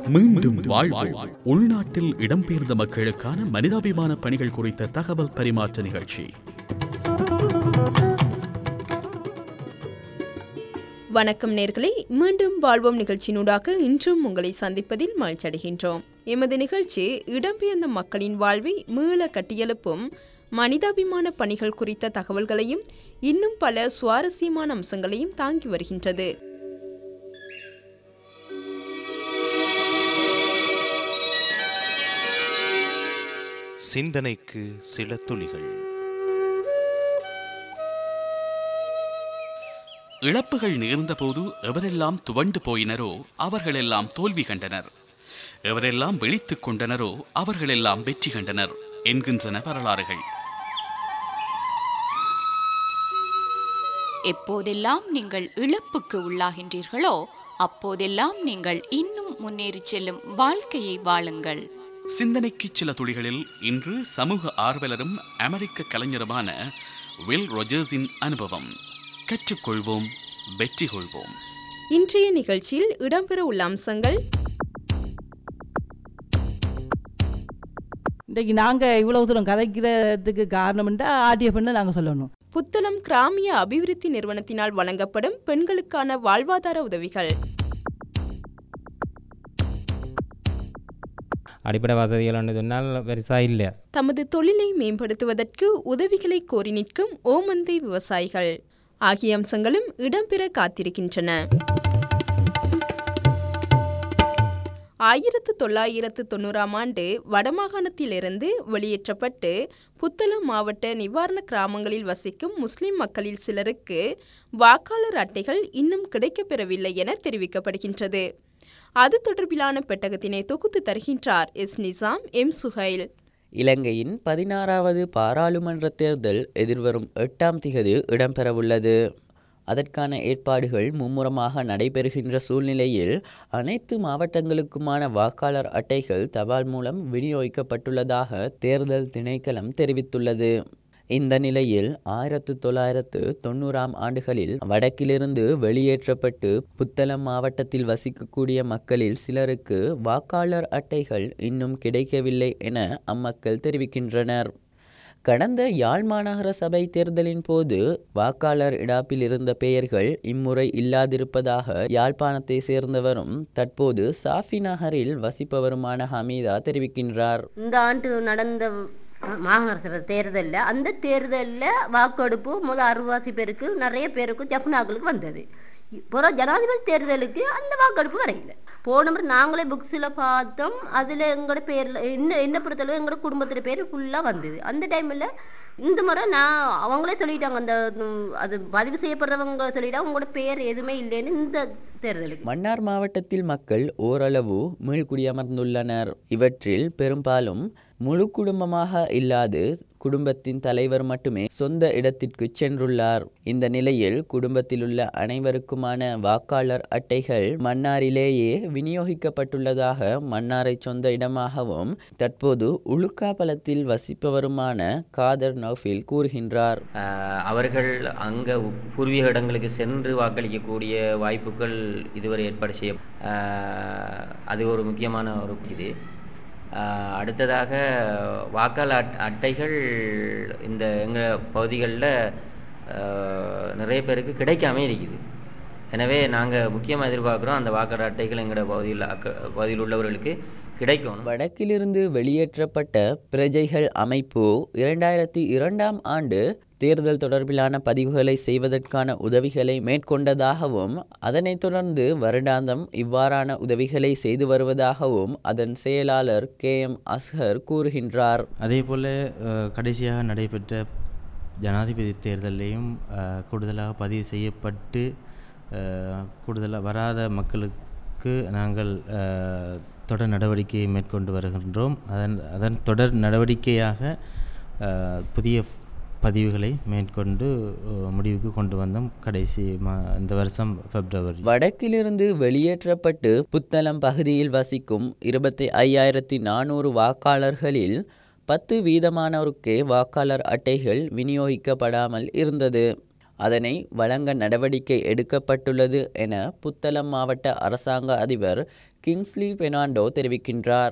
மீண்டும் வாழ்வோம் உள்நாட்டில் இடம்பெயர்ந்த மக்களுக்கான மனிதாபிமான பணிகள் குறித்த தகவல் பரிமாற்ற நிகழ்ச்சி வணக்கம் நேர்களே மீண்டும் வாழ்வோம் நிகழ்ச்சியினூடாக இன்றும் உங்களை சந்திப்பதில் மகிழ்ச்சியடைகின்றோம் எமது நிகழ்ச்சி இடம்பெயர்ந்த மக்களின் வாழ்வை மீள கட்டியெழுப்பும் மனிதாபிமான பணிகள் குறித்த தகவல்களையும் இன்னும் பல சுவாரஸ்யமான அம்சங்களையும் தாங்கி வருகின்றது சிந்தனைக்கு சில துளிகள் இழப்புகள் நேர்ந்தபோது எவரெல்லாம் துவண்டு போயினரோ அவர்களெல்லாம் தோல்வி கண்டனர் எவரெல்லாம் விழித்துக் கொண்டனரோ அவர்களெல்லாம் வெற்றி கண்டனர் என்கின்றன வரலாறுகள் எப்போதெல்லாம் நீங்கள் இழப்புக்கு உள்ளாகின்றீர்களோ அப்போதெல்லாம் நீங்கள் இன்னும் முன்னேறிச் செல்லும் வாழ்க்கையை வாழுங்கள் சிந்தனைக்கு சில துளிகளில் இன்று சமூக ஆர்வலரும் அமெரிக்க கலைஞருமான வில் ரொஜர்ஸின் அனுபவம் கற்றுக்கொள்வோம் வெற்றி கொள்வோம் இன்றைய நிகழ்ச்சியில் இடம்பெற உள்ள அம்சங்கள் இன்றைக்கு நாங்கள் இவ்வளவு தூரம் கதைக்கிறதுக்கு காரணம்ன்றா ஆர்டிஎஃப்னு நாங்கள் சொல்லணும் புத்தளம் கிராமிய அபிவிருத்தி நிறுவனத்தினால் வழங்கப்படும் பெண்களுக்கான வாழ்வாதார உதவிகள் அடிப்படை வசதிகள்னு சொன்னால் பெருசாக இல்லை தமது தொழிலை மேம்படுத்துவதற்கு உதவிகளை கோரி நிற்கும் ஓமந்தை விவசாயிகள் ஆகிய அம்சங்களும் இடம்பெற காத்திருக்கின்றன ஆயிரத்து தொள்ளாயிரத்து தொண்ணூறாம் ஆண்டு வடமாகாணத்திலிருந்து வெளியேற்றப்பட்டு புத்தளம் மாவட்ட நிவாரண கிராமங்களில் வசிக்கும் முஸ்லிம் மக்களில் சிலருக்கு வாக்காளர் அட்டைகள் இன்னும் கிடைக்கப்பெறவில்லை என தெரிவிக்கப்படுகின்றது அது தொடர்பிலான பெட்டகத்தினை தொகுத்து தருகின்றார் எஸ் நிசாம் எம் சுஹைல் இலங்கையின் பதினாறாவது பாராளுமன்ற தேர்தல் எதிர்வரும் எட்டாம் திகதி இடம்பெறவுள்ளது அதற்கான ஏற்பாடுகள் மும்முரமாக நடைபெறுகின்ற சூழ்நிலையில் அனைத்து மாவட்டங்களுக்குமான வாக்காளர் அட்டைகள் தபால் மூலம் விநியோகிக்கப்பட்டுள்ளதாக தேர்தல் திணைக்களம் தெரிவித்துள்ளது இந்த நிலையில் ஆயிரத்து தொள்ளாயிரத்து தொண்ணூறாம் ஆண்டுகளில் வடக்கிலிருந்து வெளியேற்றப்பட்டு புத்தளம் மாவட்டத்தில் வசிக்கக்கூடிய மக்களில் சிலருக்கு வாக்காளர் அட்டைகள் இன்னும் கிடைக்கவில்லை என அம்மக்கள் தெரிவிக்கின்றனர் கடந்த யாழ் மாநகர சபை தேர்தலின் போது வாக்காளர் இடாப்பில் இருந்த பெயர்கள் இம்முறை இல்லாதிருப்பதாக யாழ்ப்பாணத்தை சேர்ந்தவரும் தற்போது சாஃபி நகரில் வசிப்பவருமான ஹமீதா தெரிவிக்கின்றார் இந்த ஆண்டு நடந்த மாகாண சபை தேர்தலில் அந்த தேர்தலில் வாக்கெடுப்பு முதல் அறுபது பேருக்கு நிறைய பேருக்கு ஜப்னாக்களுக்கு வந்தது இப்போ ஜனாதிபதி தேர்தலுக்கு அந்த வாக்கெடுப்பு வரையில போன முறை நாங்களே புக்ஸில் பார்த்தோம் அதில் எங்களோட பேரில் என்ன என்ன பொறுத்தளவு எங்களோட குடும்பத்தில் பேர் ஃபுல்லாக வந்தது அந்த டைமில் இந்த முறை நான் அவங்களே சொல்லிட்டாங்க அந்த அது பதிவு செய்யப்படுறவங்க சொல்லிட்டாங்க உங்களோட பேர் எதுவுமே இல்லைன்னு இந்த தேர்தலுக்கு மன்னார் மாவட்டத்தில் மக்கள் ஓரளவு மீள்குடியமர்ந்துள்ளனர் இவற்றில் பெரும்பாலும் முழு குடும்பமாக இல்லாது குடும்பத்தின் தலைவர் மட்டுமே சொந்த இடத்திற்கு சென்றுள்ளார் இந்த நிலையில் குடும்பத்திலுள்ள அனைவருக்குமான வாக்காளர் அட்டைகள் மன்னாரிலேயே விநியோகிக்கப்பட்டுள்ளதாக மன்னாரை சொந்த இடமாகவும் தற்போது உளுக்காபலத்தில் வசிப்பவருமான காதர் நௌஃபில் கூறுகின்றார் அவர்கள் அங்க பூர்வீக இடங்களுக்கு சென்று வாக்களிக்கக்கூடிய வாய்ப்புகள் இதுவரை ஏற்பாடு செய்ய அது ஒரு முக்கியமான ஒரு இது அடுத்ததாக வாக்காளர் அட்டைகள் இந்த எங்கள் பகுதிகளில் நிறைய பேருக்கு கிடைக்காம இருக்குது எனவே நாங்கள் முக்கியமாக எதிர்பார்க்குறோம் அந்த வாக்காளர் அட்டைகள் எங்களோட பகுதியில் பகுதியில் உள்ளவர்களுக்கு கிடைக்கும் வடக்கிலிருந்து வெளியேற்றப்பட்ட பிரஜைகள் அமைப்பு இரண்டாயிரத்தி இரண்டாம் ஆண்டு தேர்தல் தொடர்பிலான பதிவுகளை செய்வதற்கான உதவிகளை மேற்கொண்டதாகவும் அதனைத் தொடர்ந்து வருடாந்தம் இவ்வாறான உதவிகளை செய்து வருவதாகவும் அதன் செயலாளர் கே எம் அஸ்ஹர் கூறுகின்றார் அதே போல் கடைசியாக நடைபெற்ற ஜனாதிபதி தேர்தலையும் கூடுதலாக பதிவு செய்யப்பட்டு கூடுதலாக வராத மக்களுக்கு நாங்கள் தொடர் நடவடிக்கையை மேற்கொண்டு வருகின்றோம் அதன் அதன் தொடர் நடவடிக்கையாக புதிய பதிவுகளை மேற்கொண்டு முடிவுக்கு கொண்டு வந்தோம் கடைசி மா இந்த வருஷம் பிப்ரவரி வடக்கிலிருந்து வெளியேற்றப்பட்டு புத்தளம் பகுதியில் வசிக்கும் இருபத்தி ஐயாயிரத்தி நானூறு வாக்காளர்களில் பத்து வீதமானோருக்கே வாக்காளர் அட்டைகள் விநியோகிக்கப்படாமல் இருந்தது அதனை வழங்க நடவடிக்கை எடுக்கப்பட்டுள்ளது என புத்தளம் மாவட்ட அரசாங்க அதிபர் கிங்ஸ்லி பெர்னாண்டோ தெரிவிக்கின்றார்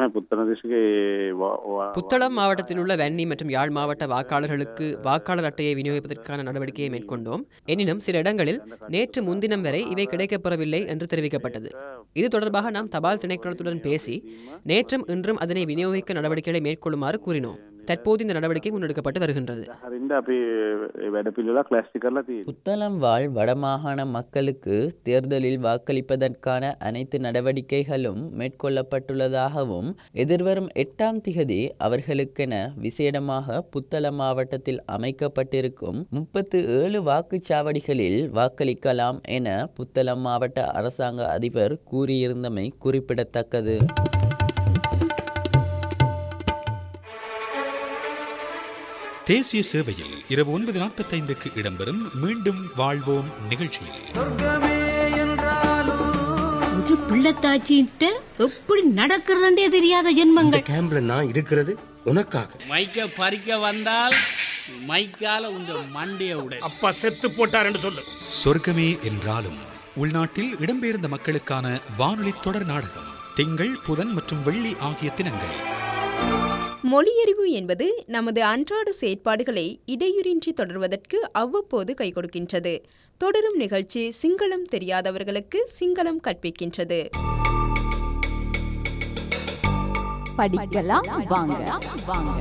புத்தளம் மாவட்டத்தில் உள்ள வன்னி மற்றும் யாழ் மாவட்ட வாக்காளர்களுக்கு வாக்காளர் அட்டையை விநியோகிப்பதற்கான நடவடிக்கையை மேற்கொண்டோம் எனினும் சில இடங்களில் நேற்று முன்தினம் வரை இவை கிடைக்கப்பெறவில்லை என்று தெரிவிக்கப்பட்டது இது தொடர்பாக நாம் தபால் திணைக்களத்துடன் பேசி நேற்றும் இன்றும் அதனை விநியோகிக்க நடவடிக்கைகளை மேற்கொள்ளுமாறு கூறினோம் தற்போது இந்த நடவடிக்கை முன்னெடுக்கப்பட்டு வருகின்றது புத்தளம் வாழ் வடமாகாண மக்களுக்கு தேர்தலில் வாக்களிப்பதற்கான அனைத்து நடவடிக்கைகளும் மேற்கொள்ளப்பட்டுள்ளதாகவும் எதிர்வரும் எட்டாம் திகதி அவர்களுக்கென விசேடமாக புத்தளம் மாவட்டத்தில் அமைக்கப்பட்டிருக்கும் முப்பத்து ஏழு வாக்குச்சாவடிகளில் வாக்களிக்கலாம் என புத்தளம் மாவட்ட அரசாங்க அதிபர் கூறியிருந்தமை குறிப்பிடத்தக்கது தேசிய சேவையில் இரவு ஒன்பது நாற்பத்தைந்துக்கு இடம்பெறும் மீண்டும் வாழ்வோம் நிகழ்ச்சியில் ஒரு பிள்ளைத்தாச்சிட்ட எப்படி நடக்கிறதுன்றே தெரியாத ஜென்மங்கள் கேம்ப்ல நான் இருக்கிறது உனக்காக மைக்க பறிக்க வந்தால் மைக்கால உங்க மண்டைய உடை அப்பா செத்து போட்டாருன்னு சொல்லு சொர்க்கமே என்றாலும் உள்நாட்டில் இடம்பெயர்ந்த மக்களுக்கான வானொலி தொடர் நாடகம் திங்கள் புதன் மற்றும் வெள்ளி ஆகிய தினங்களில் மொழியறிவு என்பது நமது அன்றாட செயற்பாடுகளை இடையூறின்றி தொடர்வதற்கு அவ்வப்போது கை கொடுக்கின்றது தொடரும் நிகழ்ச்சி சிங்களம் தெரியாதவர்களுக்கு சிங்களம் கற்பிக்கின்றது படிக்கலாம் வாங்க வாங்க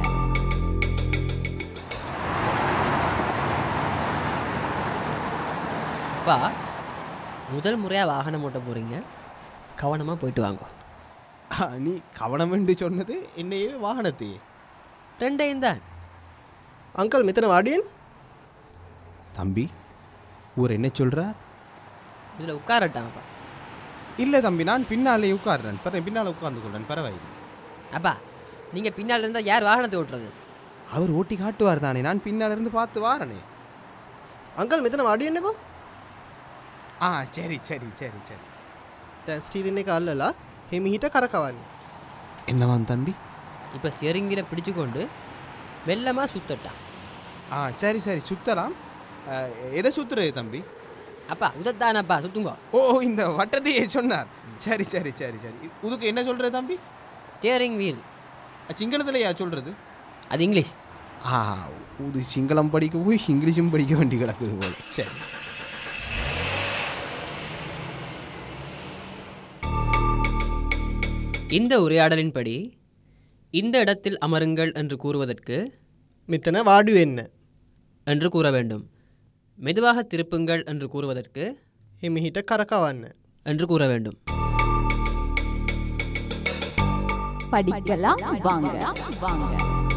அப்பா முதல் முறையாக வாகனம் ஓட்ட போகிறீங்க கவனமாக போயிட்டு வாங்க நீ கவனம் என்று சொன்னது என்னையே வாகனத்தையே ரெண்டையும் தான் அங்கிள் மித்தன வாடியன் தம்பி ஊர் என்ன சொல்கிறார் இதில் உட்காரட்டாங்கப்பா இல்லை தம்பி நான் பின்னாலே உட்கார்றேன் பிறகு பின்னால் உட்கார்ந்து கொள்றேன் பரவாயில்லை அப்பா நீங்கள் பின்னால் இருந்தால் யார் வாகனத்தை ஓட்டுறது அவர் ஓட்டி காட்டுவார் தானே நான் பின்னால் இருந்து பார்த்து வாரனே அங்கிள் மித்தன வாடியன்னுக்கோ ஆ சரி சரி சரி சரி ஸ்டீரினே காலலா ஹெமிஹிட்ட கரக்கவான் என்னவான் தம்பி இப்போ ஸ்டியரிங் பிடிச்சு கொண்டு மெல்லமாக சுத்தட்டான் ஆ சரி சரி சுத்தலாம் அஹ், எதை சுத்துறது தம்பி அப்பா உதத்தானப்பா சுத்துங்க ஓ இந்த வட்டத்தையே சொன்னார் சரி சரி சரி சரி இதுக்கு என்ன சொல்றது தம்பி ஸ்டியரிங் வீல் சிங்களத்துலையா சொல்றது அது இங்கிலீஷ் ஆ இது சிங்களம் படிக்க போய் இங்கிலீஷும் படிக்க வேண்டி கிடக்குது போல சரி இந்த உரையாடலின்படி இந்த இடத்தில் அமருங்கள் என்று கூறுவதற்கு மித்தன வாடு என்ன என்று கூற வேண்டும் மெதுவாக திருப்புங்கள் என்று கூறுவதற்கு எமிகிட்ட கரக்கவான் என்று கூற வேண்டும் படிக்கலாம் வாங்க வாங்க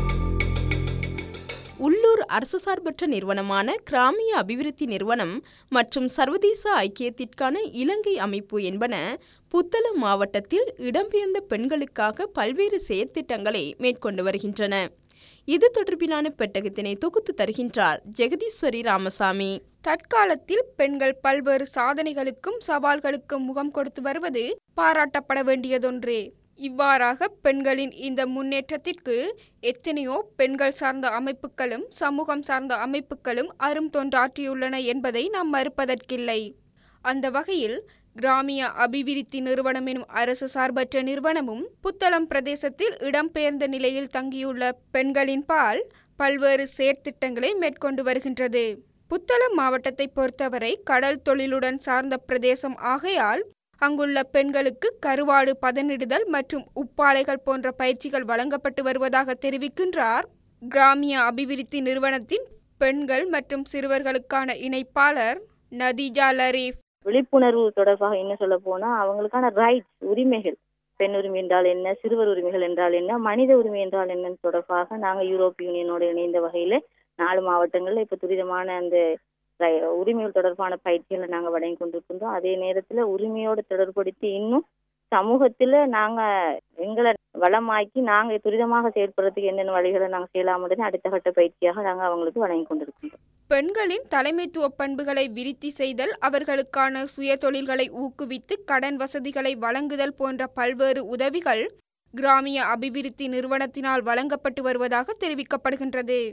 உள்ளூர் அரசு சார்பற்ற நிறுவனமான கிராமிய அபிவிருத்தி நிறுவனம் மற்றும் சர்வதேச ஐக்கியத்திற்கான இலங்கை அமைப்பு என்பன புத்தளம் மாவட்டத்தில் இடம்பெயர்ந்த பெண்களுக்காக பல்வேறு செயற்திட்டங்களை மேற்கொண்டு வருகின்றன இது தொடர்பிலான பெட்டகத்தினை தொகுத்து தருகின்றார் ஜெகதீஸ்வரி ராமசாமி தற்காலத்தில் பெண்கள் பல்வேறு சாதனைகளுக்கும் சவால்களுக்கும் முகம் கொடுத்து வருவது பாராட்டப்பட வேண்டியதொன்றே இவ்வாறாக பெண்களின் இந்த முன்னேற்றத்திற்கு எத்தனையோ பெண்கள் சார்ந்த அமைப்புகளும் சமூகம் சார்ந்த அமைப்புகளும் அரும் தொண்டாற்றியுள்ளன என்பதை நாம் மறுப்பதற்கில்லை அந்த வகையில் கிராமிய அபிவிருத்தி நிறுவனம் எனும் அரசு சார்பற்ற நிறுவனமும் புத்தளம் பிரதேசத்தில் இடம்பெயர்ந்த நிலையில் தங்கியுள்ள பெண்களின் பால் பல்வேறு செயற்திட்டங்களை மேற்கொண்டு வருகின்றது புத்தளம் மாவட்டத்தை பொறுத்தவரை கடல் தொழிலுடன் சார்ந்த பிரதேசம் ஆகையால் அங்குள்ள பெண்களுக்கு கருவாடு பதனிடுதல் மற்றும் உப்பாலைகள் போன்ற பயிற்சிகள் வழங்கப்பட்டு வருவதாக தெரிவிக்கின்றார் கிராமிய அபிவிருத்தி நிறுவனத்தின் பெண்கள் மற்றும் சிறுவர்களுக்கான இணைப்பாளர் நதிஜா லரீஃப் விழிப்புணர்வு தொடர்பாக என்ன சொல்ல போனா அவங்களுக்கான ரைட்ஸ் உரிமைகள் பெண் உரிமை என்றால் என்ன சிறுவர் உரிமைகள் என்றால் என்ன மனித உரிமை என்றால் என்ன தொடர்பாக நாங்கள் யூரோப் யூனியனோடு இணைந்த வகையில நாலு மாவட்டங்கள்ல இப்ப துரிதமான அந்த ரை- உரிமைகள் தொடர்பான பயிற்சிகளை நாங்கள் வழங்கி கொண்டிருக்கின்றோம் அதே நேரத்துல உரிமையோடு தொடர்படுத்தி இன்னும் சமூகத்துல நாங்க எங்களை வளமாக்கி நாங்க துரிதமாக செயல்படுறதுக்கு என்னென்ன வழிகளை நாங்க செய்யலாம்ன்றது அடுத்த கட்ட பயிற்சியாக நாங்க அவங்களுக்கு வழங்கி கொண்டிருக்கின்றோம் பெண்களின் தலைமைத்துவ பண்புகளை விருத்தி செய்தல் அவர்களுக்கான சுய தொழில்களை ஊக்குவித்து கடன் வசதிகளை வழங்குதல் போன்ற பல்வேறு உதவிகள் கிராமிய அபிவிருத்தி நிறுவனத்தினால் வழங்கப்பட்டு வருவதாக தெரிவிக்கப்படுகின்றது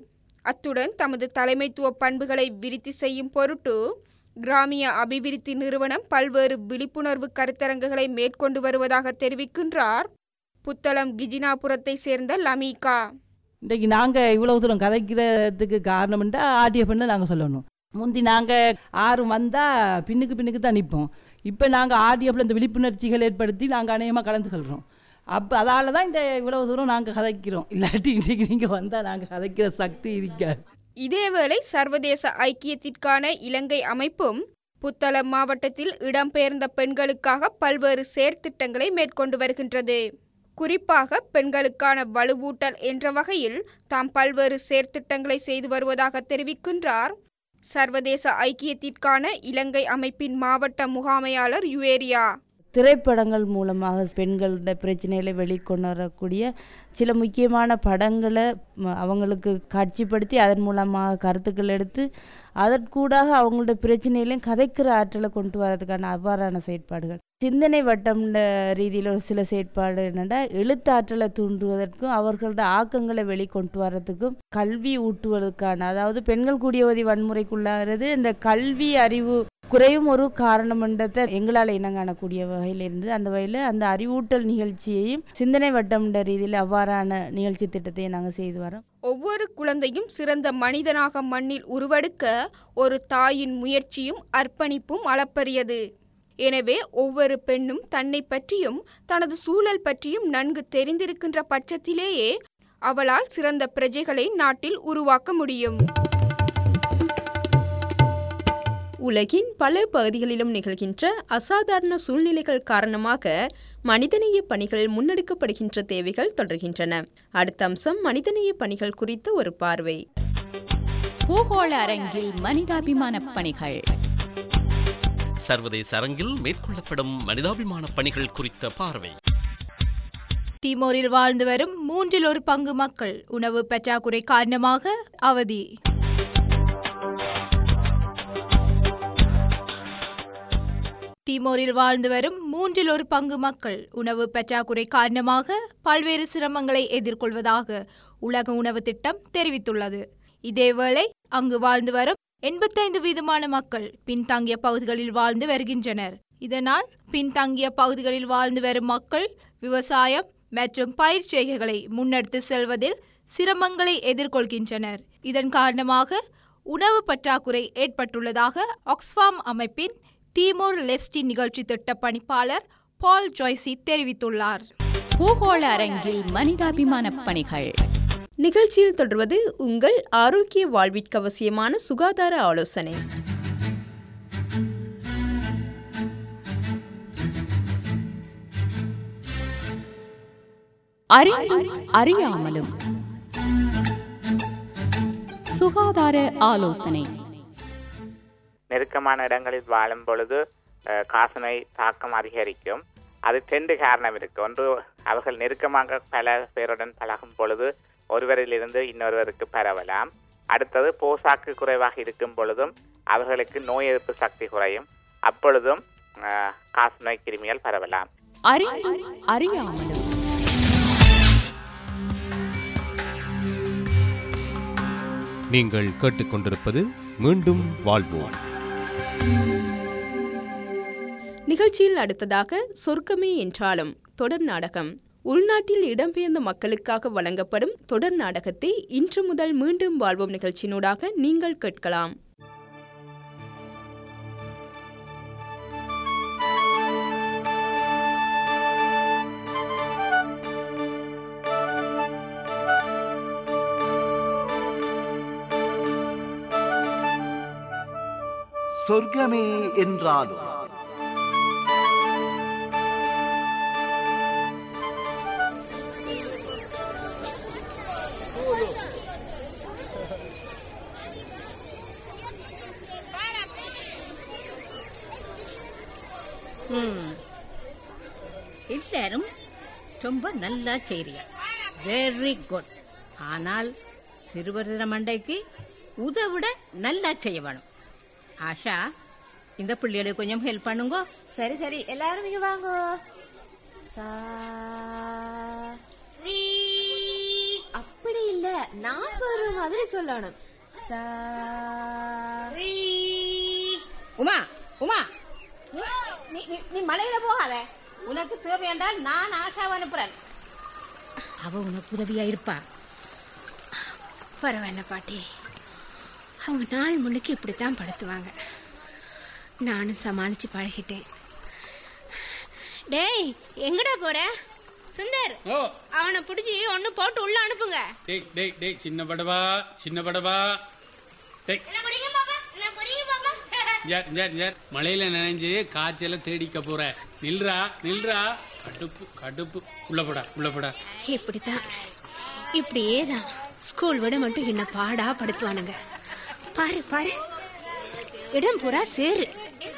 அத்துடன் தமது தலைமைத்துவ பண்புகளை விருத்தி செய்யும் பொருட்டு கிராமிய அபிவிருத்தி நிறுவனம் பல்வேறு விழிப்புணர்வு கருத்தரங்குகளை மேற்கொண்டு வருவதாக தெரிவிக்கின்றார் புத்தளம் கிஜினாபுரத்தை சேர்ந்த லமீகா இன்றைக்கு நாங்கள் இவ்வளோ தூரம் கதைக்கிறதுக்கு காரணம்ன்றா ஆர்டிஎஃப்னு நாங்கள் சொல்லணும் முந்தி நாங்கள் ஆறு வந்தால் பின்னுக்கு பின்னுக்கு தான் நிற்போம் இப்போ நாங்கள் ஆர்டிஎஃப்ல இந்த விழிப்புணர்ச்சிகள் ஏற்படுத்தி நாங்கள் அநேகமாக கலந்து கொள்கிறோம் அப்போ அதால தான் இந்த இவ்வளவு தூரம் நாங்கள் கதைக்கிறோம் இல்லாட்டி இன்றைக்கு நீங்கள் வந்தால் நாங்கள் கதைக்கிற சக்தி இருக்காது இதேவேளை சர்வதேச ஐக்கியத்திற்கான இலங்கை அமைப்பும் புத்தளம் மாவட்டத்தில் இடம்பெயர்ந்த பெண்களுக்காக பல்வேறு செயற்திட்டங்களை மேற்கொண்டு வருகின்றது குறிப்பாக பெண்களுக்கான வலுவூட்டல் என்ற வகையில் தாம் பல்வேறு செயற்திட்டங்களை செய்து வருவதாக தெரிவிக்கின்றார் சர்வதேச ஐக்கியத்திற்கான இலங்கை அமைப்பின் மாவட்ட முகாமையாளர் யுவேரியா திரைப்படங்கள் மூலமாக பெண்களோட பிரச்சனைகளை வெளிக்கொண்டு வரக்கூடிய சில முக்கியமான படங்களை ம- அவங்களுக்கு காட்சிப்படுத்தி அதன் மூலமாக கருத்துக்கள் எடுத்து அதற்கூடாக அவங்களோட பிரச்சனைகளையும் கதைக்கிற ஆற்றலை கொண்டு வரதுக்கான அவ்வாறான செயற்பாடுகள் சிந்தனை வட்டம்ன்ற ரீதியில் ஒரு சில செயற்பாடு என்னென்னா எழுத்தாற்றலை தூண்டுவதற்கும் அவர்களோட ஆக்கங்களை வெளிக்கொண்டு வர்றதுக்கும் கல்வி ஊட்டுவதற்கான அதாவது பெண்கள் கூடியவதி வன்முறைக்குள்ளாகிறது இந்த கல்வி அறிவு குறையும் ஒரு காரணமன்றத்தை எங்களால் இனம் காணக்கூடிய வகையில் இருந்து அந்த வகையில் அந்த அறிவூட்டல் நிகழ்ச்சியையும் சிந்தனை வட்டம்ன்ற ரீதியில் அவ்வாறான நிகழ்ச்சி திட்டத்தையும் நாங்கள் செய்து வரோம் ஒவ்வொரு குழந்தையும் சிறந்த மனிதனாக மண்ணில் உருவெடுக்க ஒரு தாயின் முயற்சியும் அர்ப்பணிப்பும் அளப்பரியது எனவே ஒவ்வொரு பெண்ணும் தன்னை பற்றியும் தனது சூழல் பற்றியும் நன்கு தெரிந்திருக்கின்ற பட்சத்திலேயே அவளால் சிறந்த பிரஜைகளை நாட்டில் உருவாக்க முடியும் உலகின் பல பகுதிகளிலும் நிகழ்கின்ற அசாதாரண சூழ்நிலைகள் காரணமாக மனிதநேய பணிகள் முன்னெடுக்கப்படுகின்ற தேவைகள் தொடர்கின்றன அடுத்த அம்சம் மனிதநேய பணிகள் குறித்த ஒரு பார்வை பூகோள அரங்கில் மனிதாபிமான பணிகள் சர்வதேச அரங்கில் மேற்கொள்ளப்படும் மனிதாபிமான பணிகள் குறித்த பார்வை தீமோரில் வாழ்ந்து வரும் மூன்றில் ஒரு பங்கு மக்கள் உணவு பற்றாக்குறை காரணமாக அவதி தீமோரில் வாழ்ந்து வரும் மூன்றில் ஒரு பங்கு மக்கள் உணவு பற்றாக்குறை காரணமாக பல்வேறு சிரமங்களை எதிர்கொள்வதாக உலக உணவு திட்டம் தெரிவித்துள்ளது இதேவேளை அங்கு வாழ்ந்து வரும் எண்பத்தைந்து வீதமான மக்கள் பின்தங்கிய பகுதிகளில் வாழ்ந்து வருகின்றனர் இதனால் பின்தங்கிய பகுதிகளில் வாழ்ந்து வரும் மக்கள் விவசாயம் மற்றும் பயிர் செய்கைகளை முன்னெடுத்து செல்வதில் சிரமங்களை எதிர்கொள்கின்றனர் இதன் காரணமாக உணவு பற்றாக்குறை ஏற்பட்டுள்ளதாக ஆக்ஸ்ஃபாம் அமைப்பின் தீமோர் லெஸ்டி நிகழ்ச்சி திட்ட பணிப்பாளர் பால் ஜாய்சி தெரிவித்துள்ளார் பூகோள அரங்கில் மனிதாபிமான பணிகள் நிகழ்ச்சியில் தொடர்வது உங்கள் ஆரோக்கிய வாழ்விற்கு அவசியமான சுகாதார ஆலோசனை அறிந்தும் அறியாமலும் சுகாதார ஆலோசனை நெருக்கமான இடங்களில் வாழும் பொழுது அஹ், காசநோய் தாக்கம் அதிகரிக்கும் அது ரெண்டு காரணம் இருக்கு ஒன்று அவர்கள் நெருக்கமாக பல பேருடன் பழகும் பொழுது ஒருவரிலிருந்து இன்னொருவருக்கு பரவலாம் அடுத்தது போசாக்கு குறைவாக இருக்கும் பொழுதும் அவர்களுக்கு நோய் எதிர்ப்பு சக்தி குறையும் அப்பொழுதும் அஹ், காசநோய் கிருமிகள் பரவலாம் அறிந்தும் அறியாமலும் நீங்கள் கேட்டுக்கொண்டிருப்பது மீண்டும் வாழ்வோம் நிகழ்ச்சியில் அடுத்ததாக சொர்க்கமே என்றாலும் தொடர் நாடகம் உள்நாட்டில் இடம்பெயர்ந்த மக்களுக்காக வழங்கப்படும் தொடர் நாடகத்தை இன்று முதல் மீண்டும் வாழ்வோம் நிகழ்ச்சியினூடாக நீங்கள் கேட்கலாம் சொர்க்கமே என்றாலும் ம். எல்லாரும் ரொம்ப நல்லா செய்றீங்க வெரி குட் ஆனால் சிறுவர் மண்டைக்கு உதவிட நல்லா செய்ய வேணும் ஆஷா இந்த பிள்ளைகளுக்கு கொஞ்சம் ஹெல்ப் பண்ணுங்க சரி சரி எல்லாரும் இங்க வாங்க சா அப்படி இல்ல நான் சொல்ற மாதிரி சொல்லணும் சா உமா உமா நீ- நீ நீ- நீ மலையில போகாத உனக்கு தேவை என்றால் நான் ஆஷாவை அனுப்புறேன் அவ உனக்கு உதவியா இருப்பா பரவாயில்ல பாட்டி அவங்க நாள் முழுக்க இப்படித்தான் படுத்துவாங்க நானும் சமாளிச்சு பழகிட்டேன் டேய் எங்கடா போற சுந்தர் ஓ அவனை பிடிச்சி ஒண்ணு போட்டு உள்ள அனுப்புங்க டேய் டேய் டேய் சின்ன படவா சின்ன படவா டேய் ஜார் ஜார் ஜார் மழையில நனைஞ்சு காய்ச்சல தேடிக்க போற நில்றா நில்றா கடுப்பு கடுப்பு உள்ள போடா உள்ள போடா இப்படித்தான் இப்படியே தான் ஸ்கூல் விட மட்டும் என்ன பாடா படுத்துவானுங்க பாரு பாரு இடம் பூரா சேரு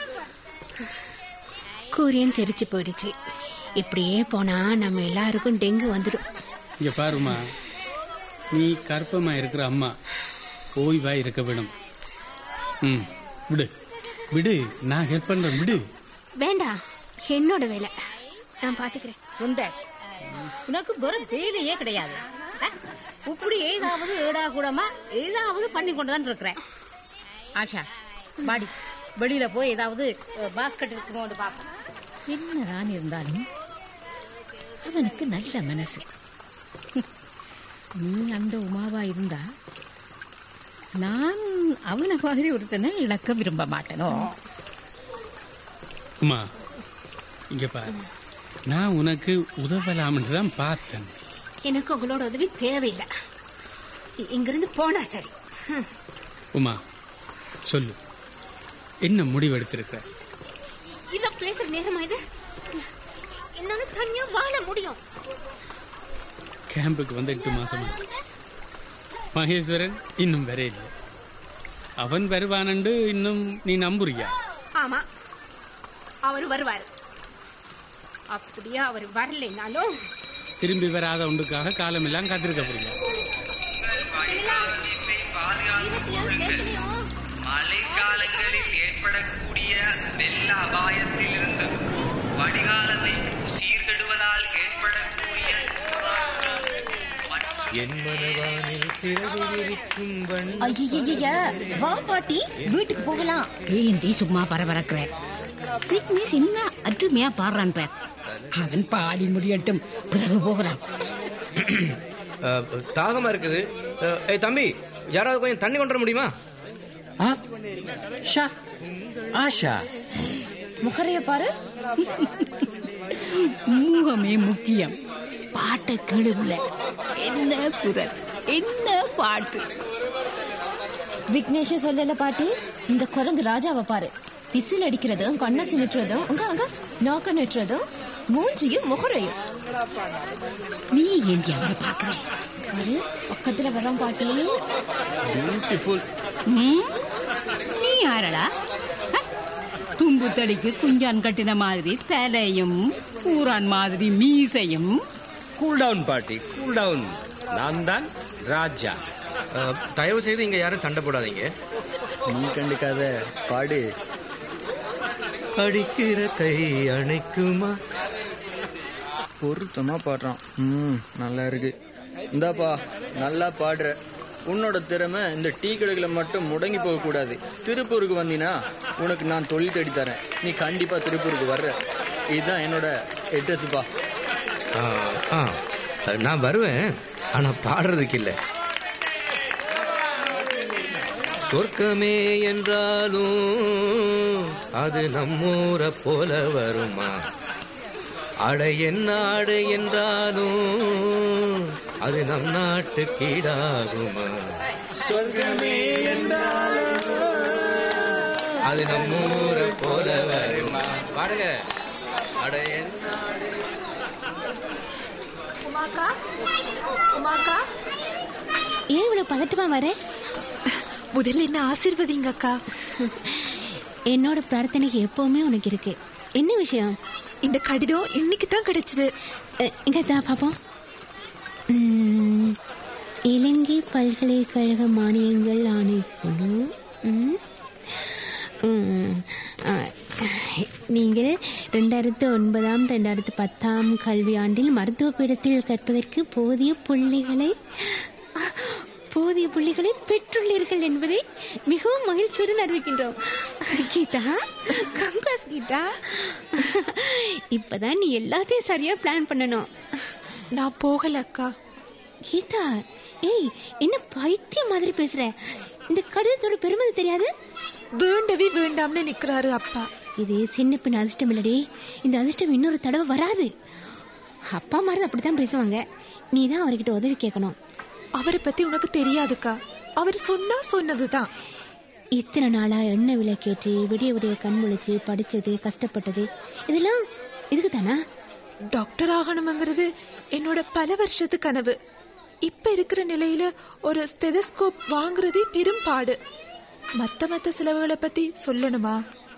கூரியன் தெரிச்சு போயிடுச்சு இப்படியே போனா நம்ம எல்லாருக்கும் டெங்கு வந்துடும் இங்க பாருமா நீ கற்பமா இருக்கிற அம்மா ஓய்வா இருக்க வேணும் ம் விடு விடு நான் ஹெல்ப் பண்றேன் விடு வேண்டாம் என்னோட வேலை நான் பாத்துக்கிறேன் சுந்தர் உனக்கு வெறும் வேலையே கிடையாது அஹ், இப்படி ஏதாவது ஏடா கூடமா ஏதாவது பண்ணி கொண்டுதான் இருக்கிறேன் ஆஷா பாடி வெளியில போய் ஏதாவது பாஸ்கெட் இருக்குமோன்னு பார்ப்போம் என்னதான் இருந்தாலும் அவனுக்கு நல்ல மனசு நீ அந்த உமாவா இருந்தா நான் அவனை மாதிரி ஒருத்தனை இழக்க விரும்ப மாட்டேனோ உமா இங்க பாரு நான் உனக்கு உதவலாம்னு தான் பார்த்தேன் எனக்கு உங்களோட உதவி தேவையில்லை இ- இங்கிருந்து போனா சரி ஹம். உமா சொல்லு என்ன முடிவெடுத்திருக்க இத பேசுற நேரமா இது என்னால தனியா வாழ முடியும் கேம்புக்கு வந்து எட்டு மாசமா மகேஸ்வரன் இன்னும் வர இல்லை அவன் வருவானண்டு இன்னும் நீ நம்புறியா ஆமா அவர் வருவாரு அப்படியே அவர் வரலைனாலும் திரும்பி வராத ஒன்றுக்காக காலமெல்லாம் காத்திருக்க போறீங்க மழைக்காலங்களில் ஏற்படக்கூடிய வெள்ள அபாயத்திலிருந்து வடிகாலத்தை சீர்கெடுவதால் ஏற்படக்கூடிய என் மனவானில் சிறகு இருக்கும் ஐய வா பாட்டி வீட்டுக்கு போகலாம் ஏண்டி சும்மா பரபரக்கிற பிக்னிஸ் என்ன அற்றுமையா பாடுறான் பேர் அவன் பாடி முடியட்டும் பிறகு போகலாம் அஹ், தாகமா இருக்குது அஹ், ஏய் தம்பி யாராவது கொஞ்சம் தண்ணி கொண்டு வர முடியுமா ஷா ஆஷா முகரைய பாரு முகமே முக்கியம் பாட்டை கேளுல என்ன குரல் என்ன பாட்டு விக்னேஷ சொல்லல பாட்டி இந்த குரங்கு ராஜாவை பாரு விசில் அடிக்கிறதும் கண்ணை சிமிட்டுறதும் அங்க அங்க நோக்க நெட்டுறதும் மூஞ்சியும் முகரையும் நீ ஏண்டி அவரை பாக்குற பாரு பக்கத்துல வரோம் பாட்டி பியூட்டிஃபுல் ம்? நீ யாரடா ஹ? தும்பு தடிக்கு குஞ்சான் கட்டின மாதிரி தலையும் பூரான் மாதிரி மீசையும் கூல் டவுன் பாட்டி கூல் டவுன் நான் தான் ராஜா தயவு செய்து இங்க யாரும் சண்டை போடாதீங்க நீ கண்டுக்காத பாடு அடிக்கிற கை அணைக்குமா பொருத்தமா பாடுறான் ம் நல்லா இருக்கு இந்தாப்பா நல்லா பாடுற உன்னோட திறமை இந்த டீ கடைகளை மட்டும் முடங்கி போக கூடாது திருப்பூருக்கு வந்தீனா உனக்கு நான் தொழில் தேடி தரேன் நீ கண்டிப்பா திருப்பூருக்கு வர்ற இதுதான் என்னோட அட்ரஸ்ப்பா ஆ, ஆ, நான் வருவேன் ஆனா பாடுறதுக்கு இல்லை சொர்க்கமே என்றாலும் அது நம்மூரை போல வருமா அட என்னாடு என்றாலும் அது நம் நாட்டு கீடாகுமா சொர்க்கமே என்றாலும் அது நம்மூரை போல வருமா பாருங்க அட என்னாடு உமாக்கா உமாக்கா ஏன் இவ்வளவு பதட்டமா வர முதல்ல என்ன ஆசீர்வதிங்க அக்கா என்னோட பிரார்த்தனைக்கு எப்பவுமே உனக்கு இருக்கு என்ன விஷயம் இந்த கடிதம் இன்னைக்கு தான் கிடைச்சது இங்க தான் பாப்போம் உம், இலங்கை பல்கலைக்கழக மானியங்கள் ஆணைக்குழு உம், உம், ஆ, நீங்கள் ரெண்டாயிரத்து ஒன்பதாம் ரெண்டாயிரத்து பத்தாம் கல்வியாண்டில் மருத்துவ பீடத்தில் கற்பதற்கு போதிய புள்ளிகளை போதிய புள்ளிகளை பெற்றுள்ளீர்கள் என்பதை மிகவும் மகிழ்ச்சியுடன் அறிவிக்கின்றோம் கீதா கங்காஸ் கீதா இப்பதான் நீ எல்லாத்தையும் சரியா பிளான் பண்ணணும் நான் போகல அக்கா கீதா ஏய் என்ன பைத்தியம் மாதிரி பேசுற இந்த கடிதத்தோட பெருமதி தெரியாது வேண்டவே வேண்டாம்னு நிக்கிறாரு அப்பா இது சின்ன பின் அதிர்ஷ்டம் இல்லடி இந்த அதிர்ஷ்டம் இன்னொரு தடவை வராது அப்பா மாதிரி அப்படித்தான் பேசுவாங்க நீ தான் அவர்கிட்ட உதவி கேட்கணும் அவரை பத்தி உனக்கு தெரியாதுக்கா அவர் சொன்னா சொன்னதுதான் இத்தனை நாளா எண்ணெய் விலை கேட்டு விடிய விடிய கண் முழிச்சு படிச்சது கஷ்டப்பட்டது இதெல்லாம் இதுக்கு தானா டாக்டர் ஆகணுங்கிறது என்னோட பல வருஷத்து கனவு இப்ப இருக்கிற நிலையில ஒரு ஸ்டெதஸ்கோப் வாங்குறதே பெரும் பாடு மத்த மத்த செலவுகளை பத்தி சொல்லணுமா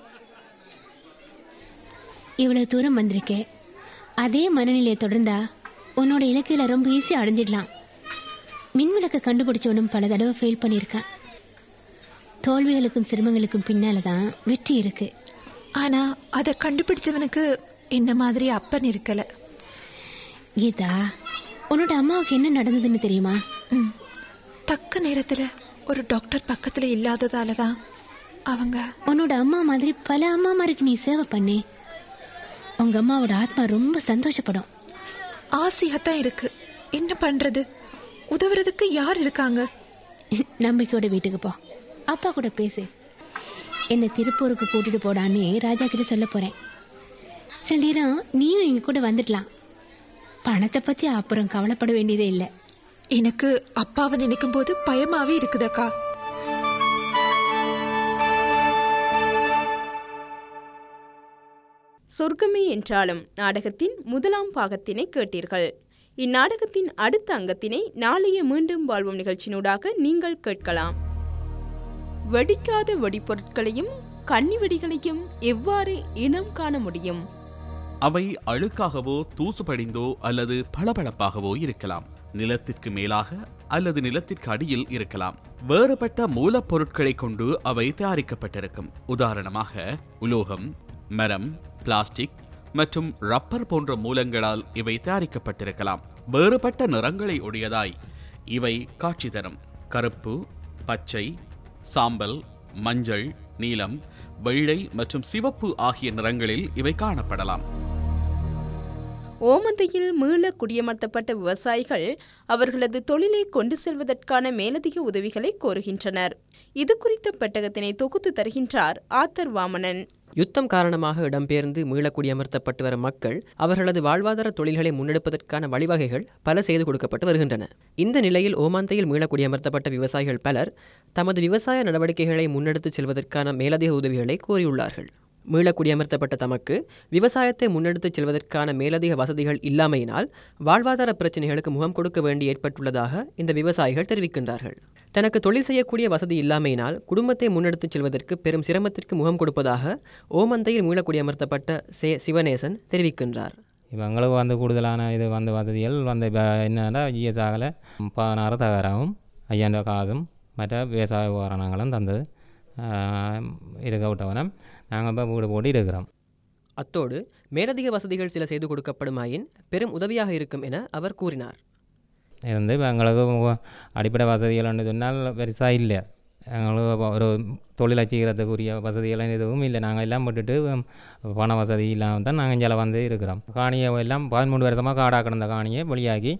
இவ்வளவு தூரம் வந்திருக்கே அதே மனநிலையை தொடர்ந்தா உன்னோட இலக்கையில ரொம்ப ஈஸியா அடைஞ்சிடலாம் மின்விளக்கை கண்டுபிடிச்சவனும் பல தடவை ஃபெயில் பண்ணியிருக்கான் தோல்விகளுக்கும் சிரமங்களுக்கும் பின்னால தான் வெற்றி இருக்கு ஆனா அதை கண்டுபிடிச்சவனுக்கு என்ன மாதிரி அப்பன் இருக்கல கீதா உன்னோட அம்மாவுக்கு என்ன நடந்ததுன்னு தெரியுமா தக்க நேரத்துல ஒரு டாக்டர் பக்கத்துல இல்லாததால தான் அவங்க உன்னோட அம்மா மாதிரி பல அம்மாமாருக்கு நீ சேவை பண்ணி உங்க அம்மாவோட ஆத்மா ரொம்ப சந்தோஷப்படும் ஆசையாத்தான் இருக்கு என்ன பண்றது உதவுறதுக்கு யார் இருக்காங்க நம்பிக்கையோட வீட்டுக்கு போ அப்பா கூட பேசு என்னை திருப்பூருக்கு கூட்டிட்டு போடான்னு ராஜா கிட்ட சொல்ல போறேன் சில நேரம் நீயும் எங்க கூட வந்துடலாம் பணத்தை பத்தி அப்புறம் கவலைப்பட வேண்டியதே இல்லை எனக்கு அப்பாவை நினைக்கும் போது பயமாவே இருக்குதக்கா சொர்க்கமே என்றாலும் நாடகத்தின் முதலாம் பாகத்தினை கேட்டீர்கள் இந்நாடகத்தின் அடுத்த அங்கத்தினை நாளைய மீண்டும் வாழ்வும் நிகழ்ச்சியினூடாக நீங்கள் கேட்கலாம் வெடிக்காத வெடிப்பொருட்களையும் கன்னி வெடிகளையும் எவ்வாறு இனம் காண முடியும் அவை அழுக்காகவோ தூசு படிந்தோ அல்லது பளபளப்பாகவோ இருக்கலாம் நிலத்திற்கு மேலாக அல்லது நிலத்திற்கு அடியில் இருக்கலாம் வேறுபட்ட மூலப்பொருட்களை கொண்டு அவை தயாரிக்கப்பட்டிருக்கும் உதாரணமாக உலோகம் மரம் பிளாஸ்டிக் மற்றும் ரப்பர் போன்ற மூலங்களால் இவை தயாரிக்கப்பட்டிருக்கலாம் வேறுபட்ட நிறங்களை உடையதாய் இவை காட்சி தரும் கருப்பு பச்சை சாம்பல் மஞ்சள் நீலம் வெள்ளை மற்றும் சிவப்பு ஆகிய நிறங்களில் இவை காணப்படலாம் ஓமந்தையில் மீள குடியமர்த்தப்பட்ட விவசாயிகள் அவர்களது தொழிலை கொண்டு செல்வதற்கான மேலதிக உதவிகளை கோருகின்றனர் இது குறித்த பெட்டகத்தினை தொகுத்து தருகின்றார் ஆத்தர் வாமனன் யுத்தம் காரணமாக இடம்பெயர்ந்து மீளக்குடியமர்த்தப்பட்டு வரும் மக்கள் அவர்களது வாழ்வாதார தொழில்களை முன்னெடுப்பதற்கான வழிவகைகள் பல செய்து கொடுக்கப்பட்டு வருகின்றன இந்த நிலையில் ஓமாந்தையில் மீளக்குடியமர்த்தப்பட்ட விவசாயிகள் பலர் தமது விவசாய நடவடிக்கைகளை முன்னெடுத்துச் செல்வதற்கான மேலதிக உதவிகளை கோரியுள்ளார்கள் மீளக்குடியமர்த்தப்பட்ட தமக்கு விவசாயத்தை முன்னெடுத்துச் செல்வதற்கான மேலதிக வசதிகள் இல்லாமையினால் வாழ்வாதார பிரச்சினைகளுக்கு முகம் கொடுக்க வேண்டி ஏற்பட்டுள்ளதாக இந்த விவசாயிகள் தெரிவிக்கின்றார்கள் தனக்கு தொழில் செய்யக்கூடிய வசதி இல்லாமையினால் குடும்பத்தை முன்னெடுத்துச் செல்வதற்கு பெரும் சிரமத்திற்கு முகம் கொடுப்பதாக ஓமந்தையில் மீளக்குடியமர்த்தப்பட்ட சே சிவநேசன் தெரிவிக்கின்றார் இப்போ எங்களுக்கு வந்து கூடுதலான இது வந்து வசதிகள் வந்து இப்போ என்னன்னா ஜிஎஸ்ஆகல பதினாறு தகராவும் ஐயாயிரம் ரூபா காதும் மற்ற விவசாய உபகரணங்களும் தந்தது இருக்க விட்டவனம் நாங்கள் இப்போ வீடு போட்டு இருக்கிறோம் அத்தோடு மேலதிக வசதிகள் சில செய்து கொடுக்கப்படுமாயின் பெரும் உதவியாக இருக்கும் என அவர் கூறினார் இருந்து இப்போ எங்களுக்கு மு- அடிப்படை வசதிகள்னு சொன்னால் பெருசாக இல்லை எங்களுக்கு இப்போ ஒரு தொழிலை செய்கிறதுக்குரிய வசதிகள் எதுவும் இல்லை நாங்கள் எல்லாம் விட்டுட்டு உம், பண வசதி இல்லாமல் தான் நாங்கள் இங்கே வந்து இருக்கிறோம் காணியை எல்லாம் பதிமூணு வருஷமாக காடாக கிடந்த காணியை வெளியாகி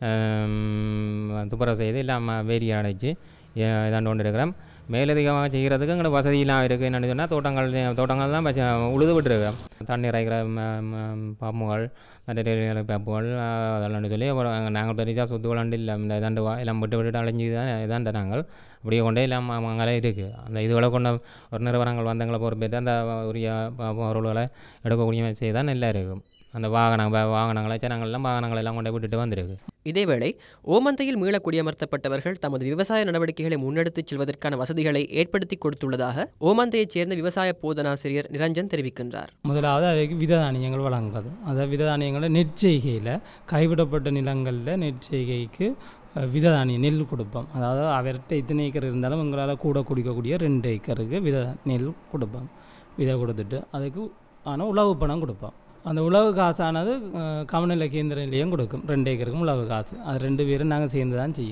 ஆம், துப்புரவு செய்து எல்லாம் வேலி அடைச்சு இதாண்டு கொண்டு இருக்கிறோம் மேலதிகமாக செய்கிறதுக்கு எங்களுக்கு வசதி இல்லாமல் இருக்குது என்னென்னு சொன்னால் தோட்டங்கள் தோட்டங்கள் தான் வச்சு உழுது விட்டுருக்கோம் தண்ணீர் இறைக்கிற பாம்புகள் மற்ற பாம்புகள் அதெல்லாம் சொல்லி அப்புறம் அங்க நாங்கள் பெரிசா சொத்து விளாண்டு இல்லை இந்த இதாண்டு வா- எல்லாம் விட்டு விட்டுட்டு அலைஞ்சி தான் இதாண்ட நாங்கள் அப்படியே கொண்டே எல்லாம் அங்க- அங்கே இருக்குது அந்த இதுகளை கொண்ட ஒரு நிறுவனங்கள் வந்து எங்களை பொறுப்பேற்று அந்த உரிய ப- பொருள்களை எடுக்கக்கூடிய செய்து தான் நல்லா இருக்கும் அந்த வாகனம் வா- வாகனங்களை ஜனங்கள்லாம் வாகனங்கள் எல்லாம் கொண்டு விட்டுட்டு வந்திருக்கு இதேவேளை ஓமந்தையில் மீள குடியமர்த்தப்பட்டவர்கள் தமது விவசாய நடவடிக்கைகளை முன்னெடுத்துச் செல்வதற்கான வசதிகளை ஏற்படுத்தி கொடுத்துள்ளதாக ஓமந்தையைச் சேர்ந்த விவசாய போதனாசிரியர் நிரஞ்சன் தெரிவிக்கின்றார் முதலாவது அவைக்கு வித தானியங்கள் வழங்குறது அந்த வித தானியங்களை நெற்செய்கையில் கைவிடப்பட்ட நிலங்களில் நெற்செய்கைக்கு அஹ், வித தானியம் நெல் கொடுப்போம் அதாவது அவர்கிட்ட இத்தனை ஏக்கர் இருந்தாலும் எங்களால் கூட குடிக்கக்கூடிய ரெண்டு ஏக்கருக்கு வித நெல் கொடுப்போம் விதை கொடுத்துட்டு அதுக்கு ஆனால் உழவு பணம் கொடுப்போம் அந்த உழவு காசானது அஹ், கமநல கேந்திர நிலையம் கொடுக்கும் ரெண்டு ஏக்கருக்கும் உழவு காசு அது ரெண்டு பேரும் நாங்கள் சேர்ந்து தான் செய்கிறோம்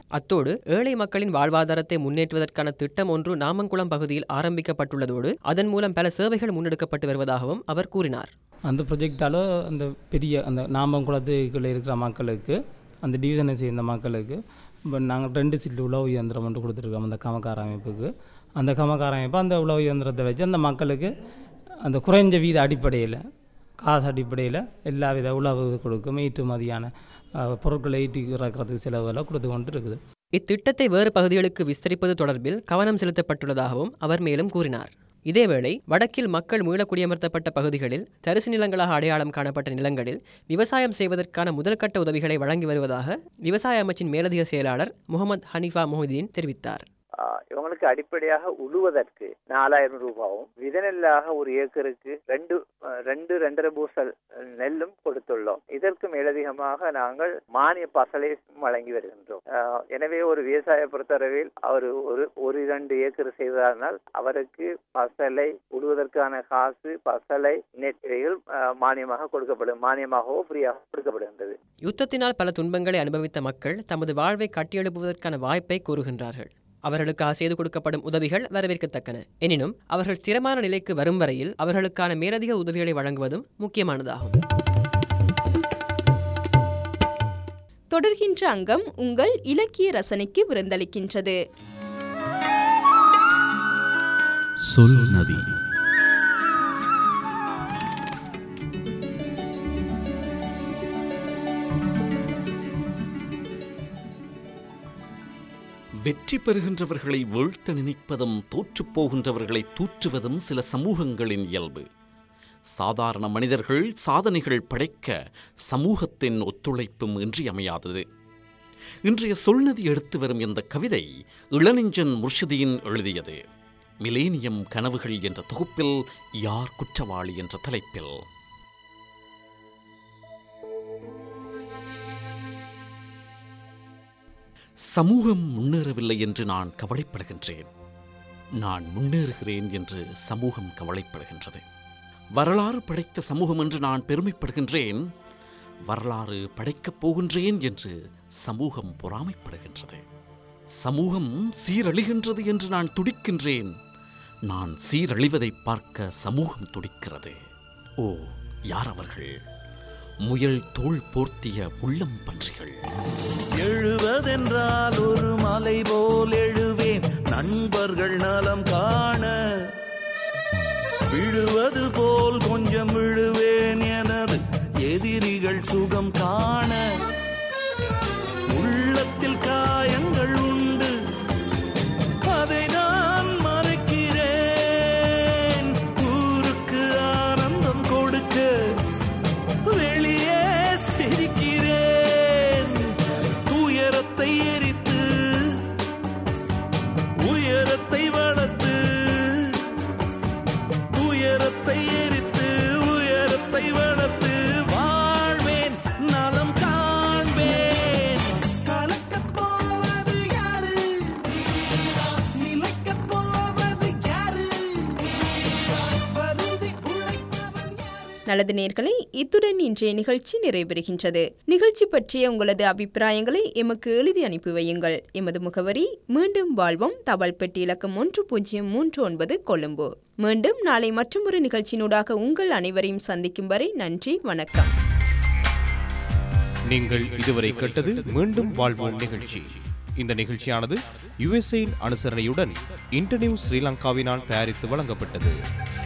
அத்தோடு ஏழை மக்களின் வாழ்வாதாரத்தை முன்னேற்றுவதற்கான திட்டம் ஒன்று நாமங்குளம் பகுதியில் ஆரம்பிக்கப்பட்டுள்ளதோடு அதன் மூலம் பல சேவைகள் முன்னெடுக்கப்பட்டு வருவதாகவும் அவர் கூறினார் அந்த ப்ரொஜெக்டால் அந்த பெரிய அந்த நாமங்குளத்துக்குள்ள இருக்கிற மக்களுக்கு அந்த டிவிஷனை சேர்ந்த மக்களுக்கு இப்போ நாங்கள் ரெண்டு சில்லு உழவு இயந்திரம் ஒன்று கொடுத்துருக்கோம் அந்த கமக்கார அமைப்புக்கு அந்த கமக்கார அமைப்பு அந்த உழவு இயந்திரத்தை வச்சு அந்த மக்களுக்கு அந்த குறைஞ்ச வீத அடிப்படையில் காசு அடிப்படையில் எல்லா வித உழவு கொடுக்கும் ஏற்றுமதியான அஹ், பொருட்களை ஏற்றி இறக்கிறதுக்கு செலவுகளை கொடுத்து கொண்டு இருக்குது இத்திட்டத்தை வேறு பகுதிகளுக்கு விஸ்தரிப்பது தொடர்பில் கவனம் செலுத்தப்பட்டுள்ளதாகவும் அவர் மேலும் கூறினார் இதேவேளை வடக்கில் மக்கள் மீளக்குடியமர்த்தப்பட்ட பகுதிகளில் தரிசு நிலங்களாக அடையாளம் காணப்பட்ட நிலங்களில் விவசாயம் செய்வதற்கான முதல்கட்ட உதவிகளை வழங்கி வருவதாக விவசாய அமைச்சின் மேலதிக செயலாளர் முகமது ஹனீஃபா மொஹிதீன் தெரிவித்தார் ஆஹ் இவங்களுக்கு அடிப்படையாக உழுவதற்கு நாலாயிரம் ரூபாவும் விதநெல்லாக ஒரு ஏக்கருக்கு ரெண்டு ஆஹ் ரெண்டு ரெண்டரை பூசல் நெல்லும் கொடுத்துள்ளோம் இதற்கு மேலதிகமாக நாங்கள் மானிய பசலை வழங்கி வருகின்றோம் ஆஹ் எனவே ஒரு விவசாய பொறுத்தளவில் அவர் ஒரு ஒரு இரண்டு ஏக்கர் செய்வதானால் அவருக்கு பசலை உழுவதற்கான காசு பசலை நெற்கைகள் மானியமாக கொடுக்கப்படும் மானியமாகவோ ஃப்ரீயாக கொடுக்கப்படுகின்றது யுத்தத்தினால் பல துன்பங்களை அனுபவித்த மக்கள் தமது வாழ்வை கட்டியெழுப்புவதற்கான வாய்ப்பை கூறுகின்றார்கள் அவர்களுக்காக செய்து கொடுக்கப்படும் உதவிகள் வரவேற்கத்தக்கன எனினும் அவர்கள் ஸ்திரமான நிலைக்கு வரும் வரையில் அவர்களுக்கான மேலதிக உதவிகளை வழங்குவதும் முக்கியமானதாகும் தொடர்கின்ற அங்கம் உங்கள் இலக்கிய ரசனைக்கு விருந்தளிக்கின்றது சொல் நதி வெற்றி பெறுகின்றவர்களை வீழ்த்த நினைப்பதும் தோற்றுப் போகின்றவர்களை தூற்றுவதும் சில சமூகங்களின் இயல்பு சாதாரண மனிதர்கள் சாதனைகள் படைக்க சமூகத்தின் ஒத்துழைப்பும் இன்றியமையாதது இன்றைய சொல்நதி எடுத்து வரும் இந்த கவிதை இளநெஞ்சன் முர்ஷிதீன் எழுதியது மிலேனியம் கனவுகள் என்ற தொகுப்பில் யார் குற்றவாளி என்ற தலைப்பில் சமூகம் முன்னேறவில்லை என்று நான் கவலைப்படுகின்றேன் நான் முன்னேறுகிறேன் என்று சமூகம் கவலைப்படுகின்றது வரலாறு படைத்த சமூகம் என்று நான் பெருமைப்படுகின்றேன் வரலாறு படைக்கப் போகின்றேன் என்று சமூகம் பொறாமைப்படுகின்றது சமூகம் சீரழிகின்றது என்று நான் துடிக்கின்றேன் நான் சீரழிவதை பார்க்க சமூகம் துடிக்கிறது ஓ யார் அவர்கள் முயல் தோல் போர்த்திய உள்ளம் பன்றிகள் எழுவதென்றால் ஒரு மலை போல் எழுவேன் நண்பர்கள் நலம் காண விழுவது போல் கொஞ்சம் விழுவேன் எனது எதிரிகள் சுகம் காண உள்ளத்தில் காயங்கள் உண்டு அதை நான் மறைக்கிறேன் ஊருக்கு ஆனந்தம் கொடுக்க வெளியே சிரிக்கிறேன் துயரத்தை எரித்து உயரத்தை வளர்த்து உயரத்தை எரித்து உயரத்தை வளர்த்து வாழ்வேன் நலம் காண்பேன் கலக்கப் போவது யாரு நிலைக்கப் போவது யாரு வருந்தி நல்லது நேர்களை இத்துடன் இன்றைய நிகழ்ச்சி நிறைவேறுகின்றது நிகழ்ச்சி பற்றிய உங்களது அபிப்பிராயங்களை எமக்கு எழுதி அனுப்பி வையுங்கள் எமது முகவரி மீண்டும் வாழ்வோம் தபால் பெட்டி இலக்கம் ஒன்று பூஜ்ஜியம் மூன்று ஒன்பது கொழும்பு மீண்டும் நாளை மற்றொரு நிகழ்ச்சியினூடாக உங்கள் அனைவரையும் சந்திக்கும் வரை நன்றி வணக்கம் நீங்கள் இதுவரை கேட்டது மீண்டும் வாழ்வோம் நிகழ்ச்சி இந்த நிகழ்ச்சியானது யுஎஸ்ஏயின் அனுசரணையுடன் இன்டர்நியூ ஸ்ரீலங்காவினால் தயாரித்து வழங்கப்பட்டது